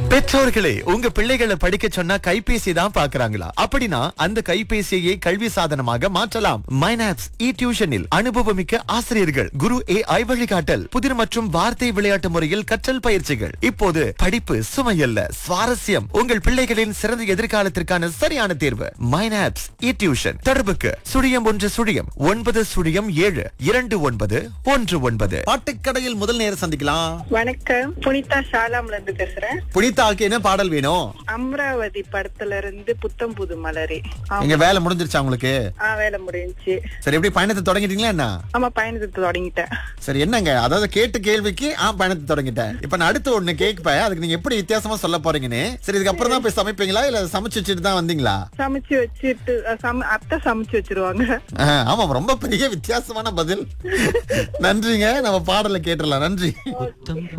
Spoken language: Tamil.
பெற்றோர்களே உங்க பிள்ளைகளை படிக்க சொன்னா கைபேசி தான் பாக்குறாங்களா அப்படின்னா அந்த கைபேசியை கல்வி சாதனமாக மாற்றலாம் மைனாப்ஸ் இ டியூஷனில் அனுபவமிக்க ஆசிரியர்கள் குரு ஏ ஐ வழிகாட்டல் புதிர் மற்றும் வார்த்தை விளையாட்டு முறையில் கற்றல் பயிற்சிகள் இப்போது படிப்பு சுமையல்ல சுவாரஸ்யம் உங்கள் பிள்ளைகளின் சிறந்த எதிர்காலத்திற்கான சரியான தேர்வு மைனாப்ஸ் இ டியூஷன் தொடர்புக்கு சுழியம் ஒன்று சுழியம் ஒன்பது சுழியம் ஏழு இரண்டு ஒன்பது ஒன்று ஒன்பது பாட்டுக்கடையில் முதல் நேரம் சந்திக்கலாம் வணக்கம் புனிதா ஷாலாம்ல இருந்து பேசுறேன் புனிதாக்கு என்ன பாடல் வேணும் அமராவதி படத்துல இருந்து புத்தம் புது மலரே ஆமா. எங்க வேலை முடிஞ்சிருச்சா உங்களுக்கு ஆ வேலை முடிஞ்சுச்சு சரி எப்படி பயணத்தை தொடங்கிட்டீங்களா என்ன ஆமா பயணத்தை தொடங்கிட்டேன் சரி என்னங்க அதாவது கேட்ட கேள்விக்கு ஆ பயணத்தை தொடங்கிட்டேன் இப்ப நான் அடுத்து ஒண்ணு கேட்பேன் அதுக்கு நீங்க எப்படி வித்தியாசமா சொல்ல போறீங்கன்னு சரி இதுக்கு அப்புறம் தான் போய் சமைப்பீங்களா இல்ல சமைச்சு வச்சுட்டு தான் வந்தீங்களா சமைச்சு வச்சுட்டு அஹ், சம- அத்தை சமைச்சு வச்சிருவாங்க ஆ, ஆமா ரொம்ப பெரிய வித்தியாசமான பதில் நன்றிங்க நம்ம பாடலை கேட்டுடலாம் நன்றி